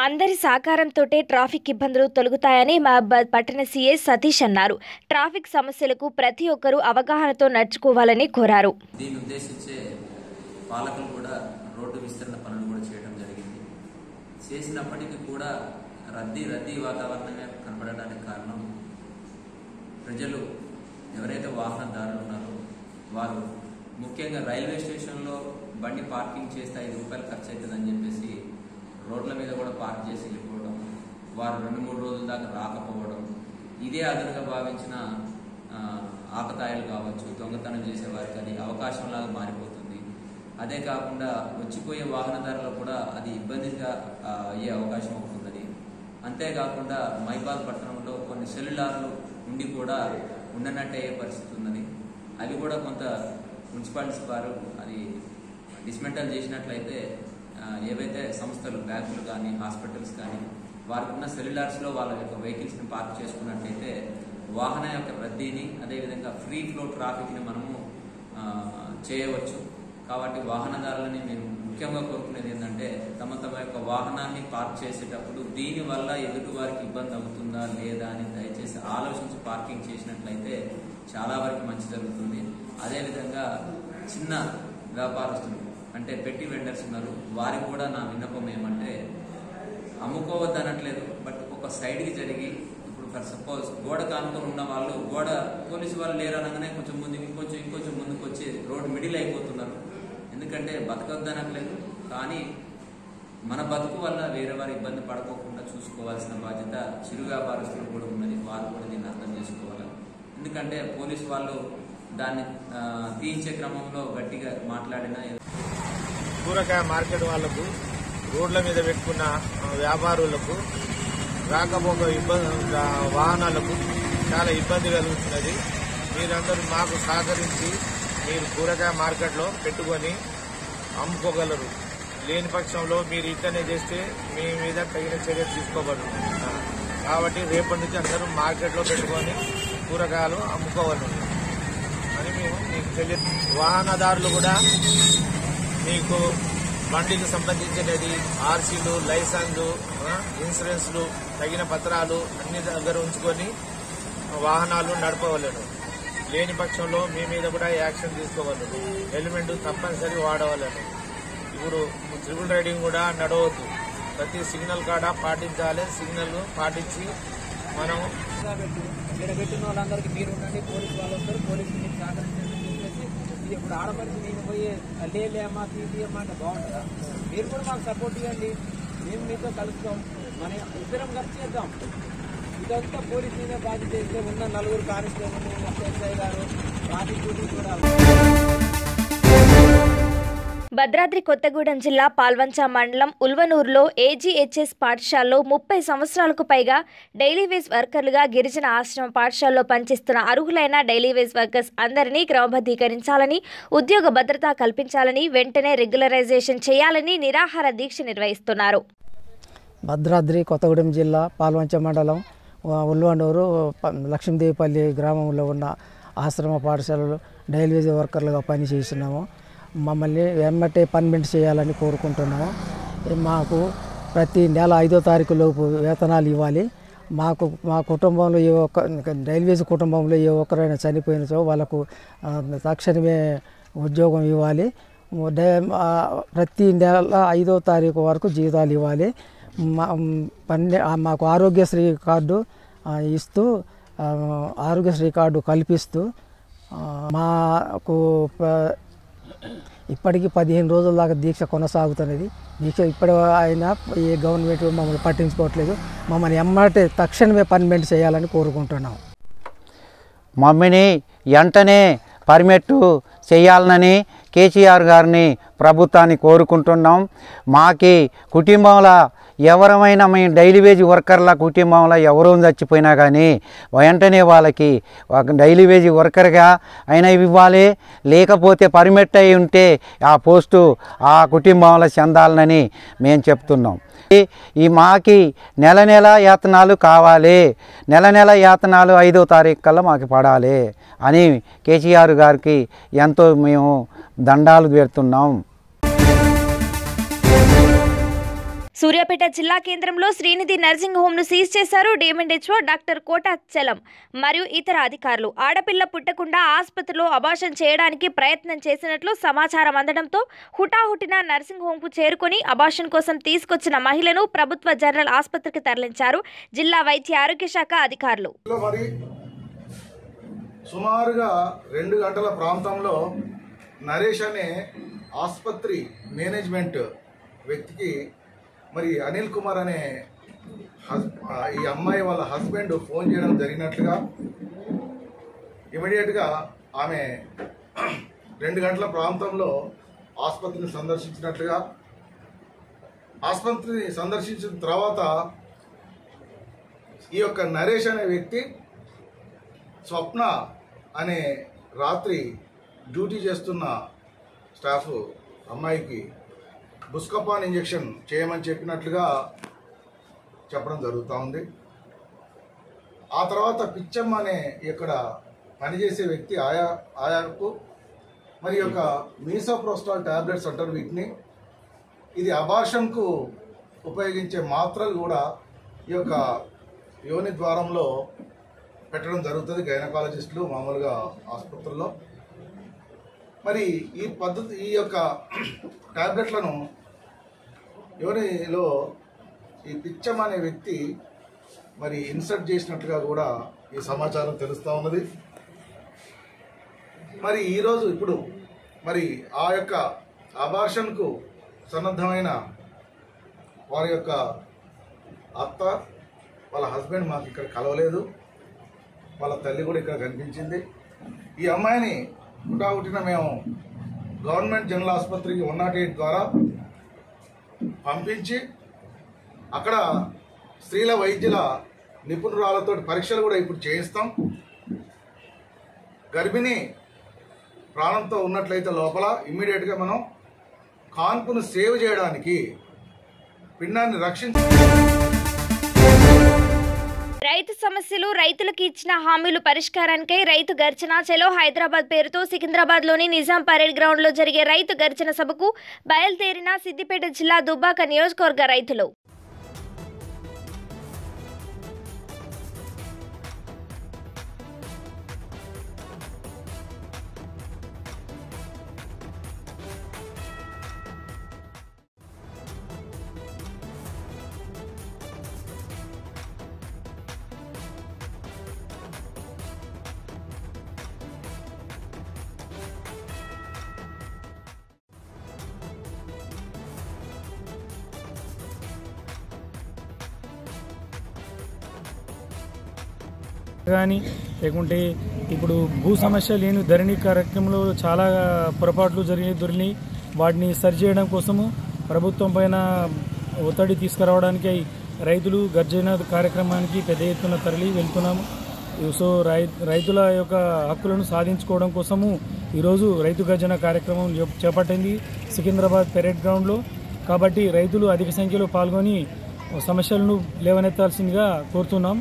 అందరి సహకారంతోటే ట్రాఫిక్ ఇబ్బందులు తొలగుతాయని మహబాద్ పట్టణ సీఐ సతీష్ అన్నారు ట్రాఫిక్ సమస్యలకు ప్రతి ఒక్కరూ అవగాహనతో నడుచుకోవాలని కోరారు దీన్ని ఉద్దేశించే పాలకులు కూడా రోడ్డు విస్తరణ పనులు కూడా చేయడం జరిగింది చేసినప్పటికీ కూడా రద్దీ రద్దీ వాతావరణమే కనబడడానికి కారణం ప్రజలు ఎవరైతే వాహనదారులు ఉన్నారో వారు ముఖ్యంగా రైల్వే స్టేషన్లో బండి పార్కింగ్ చేస్తే ఐదు రూపాయలు ఖర్చు అవుతుందని చెప్పేసి రోడ్ల మీద కూడా పార్క్ చేసి వెళ్ళిపోవడం వారు రెండు మూడు రోజుల దాకా రాకపోవడం ఇదే అదునుగా భావించిన ఆ, ఆకతాయిలు కావచ్చు దొంగతనం చేసే వారికి అది అవకాశంలాగా మారిపోతుంది అదే కాకుండా వచ్చిపోయే వాహనదారులకు కూడా అది ఇబ్బందిగా ఆ, అయ్యే అవకాశం అవుతుంది అంతేకాకుండా మైబాద్ పట్టణంలో కొన్ని సెల్యులార్లు ఉండి కూడా ఉండనట్టే అయ్యే పరిస్థితి ఉన్నది అవి కూడా కొంత మున్సిపాలిటీస్ వారు అది డిస్మెంటల్ చేసినట్లయితే ఆ, ఏవైతే సంస్థలు బ్యాంకులు కానీ హాస్పిటల్స్ కానీ వారికి ఉన్న సెల్యులార్స్లో వాళ్ళ యొక్క వెహికల్స్ని పార్క్ చేసుకున్నట్లయితే వాహన యొక్క రద్దీని అదేవిధంగా ఫ్రీ ఫ్లో ట్రాఫిక్ని మనము ఆ, చేయవచ్చు కాబట్టి వాహనదారులని నేను ముఖ్యంగా కోరుకునేది ఏంటంటే తమ తమ యొక్క వాహనాన్ని పార్క్ చేసేటప్పుడు దీని వల్ల ఎదుటి వారికి ఇబ్బంది అవుతుందా లేదా అని దయచేసి ఆలోచించి పార్కింగ్ చేసినట్లయితే చాలా వరకు మంచి జరుగుతుంది అదేవిధంగా చిన్న వ్యాపారస్తులు అంటే పెట్టి వెండర్స్ ఉన్నారు వారికి కూడా నా విన్నపం ఏమంటే అమ్ముకోవద్దు అనట్లేదు బట్ ఒక సైడ్కి జరిగి ఇప్పుడు ఫర్ సపోజ్ గోడ కానుకొని ఉన్న వాళ్ళు గోడ పోలీసు వాళ్ళు లేరు అనగానే కొంచెం ముందు ఇంకొంచెం ఇంకొంచెం ముందుకు వచ్చి రోడ్డు మిడిల్ అయిపోతున్నారు ఎందుకంటే బతకొద్దు అనట్లేదు కానీ మన బతుకు వల్ల వేరే వారి ఇబ్బంది పడుకోకుండా చూసుకోవాల్సిన బాధ్యత చిరు వ్యాపారస్తులు కూడా ఉన్నది వారు కూడా దీన్ని అర్థం చేసుకోవాలి ఎందుకంటే పోలీసు వాళ్ళు దాన్ని ఆ, తీయించే క్రమంలో గట్టిగా మాట్లాడినా కూరగాయ మార్కెట్ వాళ్లకు రోడ్ల మీద పెట్టుకున్న ఆ, వ్యాపారులకు రాకపోక ఇబ్బంది ఆ, వాహనాలకు చాలా ఇబ్బంది కలుగుతున్నది మీరందరూ మాకు సహకరించి మీరు కూరగాయ మార్కెట్లో పెట్టుకొని అమ్ముకోగలరు లేని పక్షంలో మీరు ఇట్లనే చేస్తే మీ మీద తగిన చర్యలు తీసుకోగలరు ఆ, కాబట్టి రేపటి నుంచి అందరూ మార్కెట్లో పెట్టుకొని కూరగాయలు అమ్ముకోగలరు అని మేము మీకు తెలియ వాహనదారులు కూడా మీకు బండికి సంబంధించినది ఆర్సీలు లైసెన్సు ఆ, ఇన్సూరెన్స్లు తగిన పత్రాలు అన్ని దగ్గర ఉంచుకొని వాహనాలు నడపవలను లేని పక్షంలో మీ మీద కూడా యాక్షన్ తీసుకోవలను హెల్మెట్ తప్పనిసరి వాడవలను ఇప్పుడు ట్రిపుల్ రైడింగ్ కూడా నడవద్దు ప్రతి సిగ్నల్ కాడ పాటించాలి సిగ్నల్ పాటించి మనం పెట్టి ఇక్కడ పెట్టిన వాళ్ళందరికీ మీరు ఉండండి పోలీసు వాళ్ళు వస్తారు పోలీసు మీకు సహకరించండి అని చెప్పేసి ఇది ఇప్పుడు ఆడపడిచి నేను పోయి లేలేమ్మా తీసేయమ్మా అంటే బాగుంటుందా మీరు కూడా మాకు సపోర్ట్ ఇవ్వండి మేము మీతో కలుస్తాం మన ఇద్దరం కలిసి చేద్దాం ఇదంతా పోలీసు మీద బాధ్యత చేస్తే ఉన్న నలుగురు కానిస్టేబుల్ ఎస్ఐ గారు ట్రాఫిక్ డ్యూటీ కూడా భద్రాద్రి కొత్తగూడెం జిల్లా పాల్వంచ మండలం ఉల్వనూరులో ఏజీహెచ్ఎస్ పాఠశాలలో ముప్పై సంవత్సరాలకు పైగా డైలీ వేజ్ వర్కర్లుగా గిరిజన ఆశ్రమ పాఠశాలలో పనిచేస్తున్న అర్హులైన డైలీ వేజ్ వర్కర్స్ అందరినీ క్రమబద్ధీకరించాలని ఉద్యోగ భద్రత కల్పించాలని వెంటనే రెగ్యులరైజేషన్ చేయాలని నిరాహార దీక్ష నిర్వహిస్తున్నారు భద్రాద్రి కొత్తగూడెం జిల్లా పాల్వంచ మండలం ఆ, ఉల్వనూరు ప- లక్ష్మీదేవిపల్లి గ్రామంలో ఉన్న ఆశ్రమ పాఠశాలలో డైలీవేజ్ వర్కర్లుగా పనిచేస్తున్నాము మమ్మల్ని వెమ్మటే పర్మనెంట్ చేయాలని కోరుకుంటున్నాము ఈ మాకు ప్రతి నెల ఐదో తారీఖు లోపు వేతనాలు ఇవ్వాలి మాకు మా కుటుంబంలో ఏ ఒక్క రైల్వేస్ కుటుంబంలో ఏ ఒక్కరైనా చనిపోయినచో వాళ్ళకు ఆ, తక్షణమే ఉద్యోగం ఇవ్వాలి డే- ఆ, ప్రతి నెల ఐదో తారీఖు వరకు జీతాలు ఇవ్వాలి మా పన్నె ఆ, మాకు ఆరోగ్యశ్రీ కార్డు ఆ, ఇస్తూ ఆ, ఆరోగ్యశ్రీ కార్డు కల్పిస్తూ ఆ, మాకు ప- ఇప్పటికీ పదిహేను రోజుల దాకా దీక్ష కొనసాగుతున్నది దీక్ష ఇప్పటి అయినా ఏ గవర్నమెంట్ మమ్మల్ని పట్టించుకోవట్లేదు మమ్మల్ని ఎమ్మటే తక్షణమే పర్మనెంట్ చేయాలని కోరుకుంటున్నాం మమ్మీని వెంటనే పర్మిట్ చేయాలనని కేసీఆర్ గారిని ప్రభుత్వాన్ని కోరుకుంటున్నాం మాకి కుటుంబంలో ఎవరమైనా మీ డైలీ వేజ్ వర్కర్ల కుటుంబంలో ఎవరూ చచ్చిపోయినా కానీ వెంటనే వాళ్ళకి ఒక డైలీ వేజ్ వర్కర్గా అయినా ఇవ్వాలి లేకపోతే పర్మిట్ అయి ఉంటే ఆ పోస్టు ఆ కుటుంబంలో చెందాలని మేము చెప్తున్నాం ఈ- ఈ మాకి నెల నెల యాతనాలు కావాలి నెల నెల యాతనాలు ఐదో తారీఖు కల్లా మాకు పడాలి అని కేసీఆర్ గారికి ఎంతో మేము దండాలు పెడుతున్నాం సూర్యాపేట జిల్లా కేంద్రంలో శ్రీనిధి నర్సింగ్ హోమ్ను సీజ్ చేశారు డిఎంఎన్హెచ్ఓ డాక్టర్ కోటాచలం మరియు ఇతర అధికారులు ఆడపిల్ల పుట్టకుండా ఆసుపత్రిలో అబార్షన్ చేయడానికి ప్రయత్నం చేసినట్లు సమాచారం అందడంతో హుటాహుటిన నర్సింగ్ హోంకు చేరుకొని అబార్షన్ కోసం తీసుకొచ్చిన మహిళను ప్రభుత్వ జనరల్ ఆసుపత్రికి తరలించారు జిల్లా వైద్య ఆరోగ్య శాఖ అధికారులు లో మరి సుమారుగా రెండు గంటల ప్రాంతంలో నరేష్ అనే ఆసుపత్రి మేనేజ్మెంట్ వ్యక్తికి మరి అనిల్ కుమార్ అనే హస్ ఆ, ఈ అమ్మాయి వాళ్ళ హస్బెండ్ ఫోన్ చేయడం జరిగినట్లుగా ఇమీడియట్గా ఆమె రెండు గంటల ప్రాంతంలో ఆసుపత్రిని సందర్శించినట్లుగా ఆసుపత్రిని సందర్శించిన తర్వాత ఈ యొక్క నరేష్ అనే వ్యక్తి స్వప్న అనే రాత్రి డ్యూటీ చేస్తున్న స్టాఫ్ అమ్మాయికి బుస్కపాన్ ఇంజెక్షన్ చేయమని చెప్పినట్లుగా చెప్పడం జరుగుతూ ఉంది ఆ తర్వాత పిచ్చమ్మ అనే ఇక్కడ పనిచేసే వ్యక్తి ఆయా ఆయాకు మరి ఈ యొక్క మీసోప్రోస్టాల్ టాబ్లెట్స్ అంటారు వీటిని ఇది అబార్షన్కు ఉపయోగించే మాత్రలు కూడా ఈ యొక్క యోని ద్వారంలో పెట్టడం జరుగుతుంది గైనకాలజిస్టులు మామూలుగా ఆసుపత్రుల్లో మరి ఈ పద్ధతి ఈ యొక్క టాబ్లెట్లను యోనిలో ఈ పిచ్చం అనే వ్యక్తి మరి ఇన్సర్ట్ చేసినట్టుగా కూడా ఈ సమాచారం తెలుస్తూ ఉన్నది మరి ఈరోజు ఇప్పుడు మరి ఆ యొక్క అబార్షన్కు సన్నద్ధమైన వారి యొక్క అత్త వాళ్ళ హస్బెండ్ మాకు ఇక్కడ కలవలేదు వాళ్ళ తల్లి కూడా ఇక్కడ కనిపించింది ఈ అమ్మాయిని హుటాహుటిన మేము గవర్నమెంట్ జనరల్ ఆసుపత్రికి వన్ నాట్ ఎయిట్ ద్వారా పంపించి అక్కడ స్త్రీల వైద్యుల నిపుణురాలతో పరీక్షలు కూడా ఇప్పుడు చేయిస్తాం గర్భిణి ప్రాణంతో ఉన్నట్లయితే లోపల ఇమ్మీడియట్గా మనం కాన్పును సేవ్ చేయడానికి పిండాన్ని రక్షించ రైతు సమస్యలు రైతులకు ఇచ్చిన హామీలు పరిష్కారానికై రైతు గర్జన చెలో హైదరాబాద్ పేరుతో సికింద్రాబాద్లోని నిజాం పరేడ్ గ్రౌండ్లో జరిగే రైతు గర్జన సభకు బయలుదేరిన సిద్దిపేట జిల్లా దుబ్బాక నియోజకవర్గ రైతులు కానీ లేకుంటే ఇప్పుడు భూ సమస్య లేని ధరణి కార్యక్రమంలో చాలా పొరపాట్లు జరిగి దొరికినాయి వాటిని సరిచేయడం కోసము ప్రభుత్వం పైన ఒత్తిడి తీసుకురావడానికి రైతులు గర్జన కార్యక్రమానికి పెద్ద ఎత్తున తరలి వెళ్తున్నాము సో రై రైతుల యొక్క హక్కులను సాధించుకోవడం కోసము ఈరోజు రైతు గర్జన కార్యక్రమం చేప- చేపట్టింది సికింద్రాబాద్ పెరేడ్ గ్రౌండ్లో కాబట్టి రైతులు అధిక సంఖ్యలో పాల్గొని సమస్యలను లేవనెత్తాల్సిందిగా కోరుతున్నాం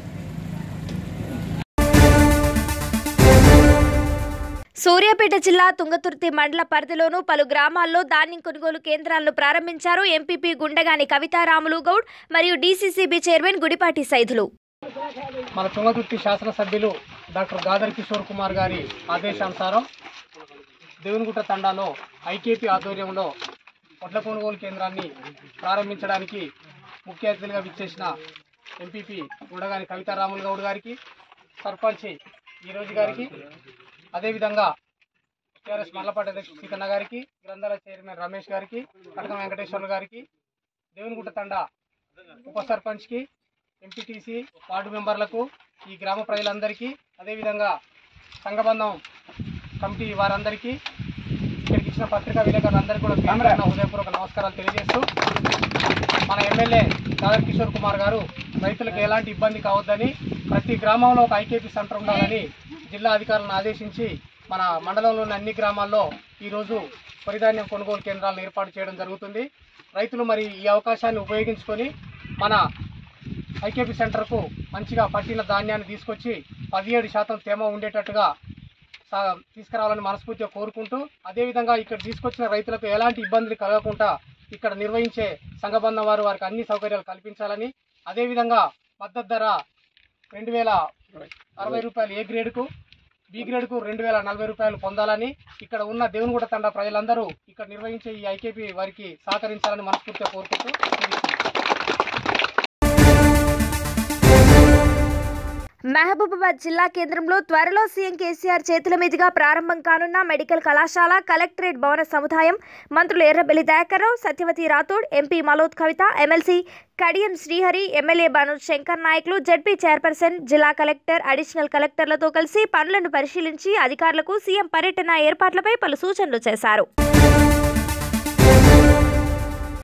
సూర్యాపేట జిల్లా తుంగతుర్తి మండల పరిధిలోనూ పలు గ్రామాల్లో ధాన్యం కొనుగోలు కేంద్రాలను ప్రారంభించారు ఎంపీపీ గుండగాని కవితారాములు గౌడ్ మరియు డీసీసీబీ చైర్మన్ గుడిపాటి సైదులు మన తుంగతుర్తి శాసనసభ్యులు డాక్టర్ గాదర్ కిషోర్ కుమార్ గారి ఆదేశానుసారం దేవునిగుట్ట తండాలో ఐకేపీ ఆధ్వర్యంలో వడ్ల కొనుగోలు కేంద్రాన్ని ప్రారంభించడానికి ముఖ్య అతిథులుగా విచ్చేసిన ఎంపీపీ గుండగాని కవితారాములు గౌడ్ గారికి సర్పంచ్ ఈరోజు గారికి అదేవిధంగా టీఆర్ఎస్ మల్లపాటి అధ్యక్షుడు సీతన్న గారికి గ్రంథాల చైర్మన్ రమేష్ గారికి కటకం వెంకటేశ్వర్లు గారికి దేవునిగుట్ట తండా ఉప సర్పంచ్కి ఎంపీటీసీ వార్డు మెంబర్లకు ఈ గ్రామ ప్రజలందరికీ అదేవిధంగా సంఘబంధం కమిటీ వారందరికీ ఇక్కడికి ఇచ్చిన పత్రికా విలేకరులందరికీ కూడా పేరు పేరున హృదయపూర్వక నమస్కారాలు తెలియజేస్తూ మన ఎమ్మెల్యే దాదర్ కిషోర్ కుమార్ గారు రైతులకు ఎలాంటి ఇబ్బంది కావద్దని ప్రతి గ్రామంలో ఒక ఐకేపీ సెంటర్ ఉండాలని జిల్లా అధికారులను ఆదేశించి మన మండలంలోని అన్ని గ్రామాల్లో ఈరోజు వరిధాన్యం కొనుగోలు కేంద్రాలను ఏర్పాటు చేయడం జరుగుతుంది రైతులు మరి ఈ అవకాశాన్ని ఉపయోగించుకొని మన ఐకేపీ సెంటర్కు మంచిగా పట్టిన ధాన్యాన్ని తీసుకొచ్చి పదిహేడు శాతం తేమ ఉండేటట్టుగా సా- తీసుకురావాలని మనస్ఫూర్తిగా కోరుకుంటూ అదేవిధంగా ఇక్కడ తీసుకొచ్చిన రైతులకు ఎలాంటి ఇబ్బందులు కలగకుండా ఇక్కడ నిర్వహించే సంఘబంధం వారు వారికి అన్ని సౌకర్యాలు కల్పించాలని అదేవిధంగా మద్దతు ధర రెండు వేల అరవై రూపాయలు ఏ గ్రేడ్కు బి గ్రేడ్కు రెండు వేల నలభై రూపాయలు పొందాలని ఇక్కడ ఉన్న దేవునిగూడ తండ ప్రజలందరూ ఇక్కడ నిర్వహించే ఈ ఐకేపీ వారికి సహకరించాలని మనస్ఫూర్తిగా కోరుకుంటూ ముగిస్తున్నాను. మహబూబాబాద్ జిల్లా కేంద్రంలో త్వరలో సీఎం కేసీఆర్ చేతుల మీదుగా ప్రారంభం కానున్న మెడికల్ కళాశాల కలెక్టరేట్ భవన సముదాయం మంత్రులు Errabelli Dayakar Rao Satyavathi Rathod MP Maloth Kavitha MLC Kadiyam Srihari MLA Banoth Shankar నాయకులు జడ్పీ చైర్పర్సన్ జిల్లా కలెక్టర్ అడిషనల్ కలెక్టర్లతో కలిసి పనులను పరిశీలించి అధికారులకు సీఎం పర్యటన ఏర్పాట్లపై పలు సూచనలు చేశారు